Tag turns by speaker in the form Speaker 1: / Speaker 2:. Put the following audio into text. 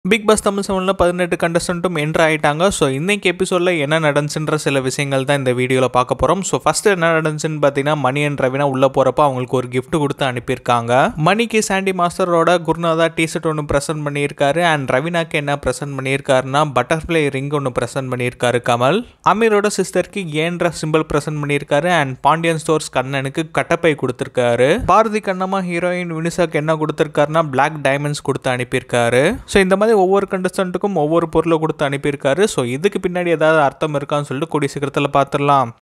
Speaker 1: big pass Tamil செவனில் பதினெட்டு கண்டஸ்டன்ட்டும் enter ஆயிட்டாங்க ஸோ இன்னைக்கு எபிசோடில் என்ன நடந்துச்சுன்ற சில விஷயங்கள் தான் இந்த வீடியோவில் பார்க்க போகிறோம் ஸோ ஃபஸ்ட்டு என்ன நடந்துச்சுன்னு பார்த்தீங்கன்னா மணி அண்ட் ரவினா உள்ளே போகிறப்ப அவங்களுக்கு ஒரு gift கொடுத்து அனுப்பியிருக்காங்க மணிக்கு சாண்டி மாஸ்டரோட குருநாதா டிஷர்ட் ஒன்று ப்ரெசென்ட் பண்ணியிருக்காரு அண்ட் ரவினாக்கு என்ன ப்ரெசென்ட் பண்ணியிருக்காருன்னா பட்டர்ஃப்ளை ரிங் ஒன்று ப்ரெசென்ட் பண்ணியிருக்காரு கமல் அமீரோட சிஸ்டருக்கு ஏன்ற சிம்பிள் ப்ரெசென்ட் பண்ணியிருக்காரு அண்ட் பாண்டியன் ஸ்டோர்ஸ் கண்ணனுக்கு கட்டப்பை கொடுத்துருக்காரு பாரதி கண்ணம்மா ஹீரோயின் வினிசாக்கு என்ன கொடுத்துருக்காருன்னா பிளாக் டைமண்ட்ஸ் கொடுத்து அனுப்பியிருக்காரு ஸோ இந்த மாதிரி ஒவ்வொரு கண்டஸ்டன்ட்டுக்கும் ஒவ்வொரு பொருளை கொடுத்து அனுப்பியிருக்காரு ஸோ இதுக்கு பின்னாடி ஏதாவது அர்த்தம் இருக்கான்னு சொல்லிட்டு கூடிய சீக்கிரத்தில் பார்த்துடலாம்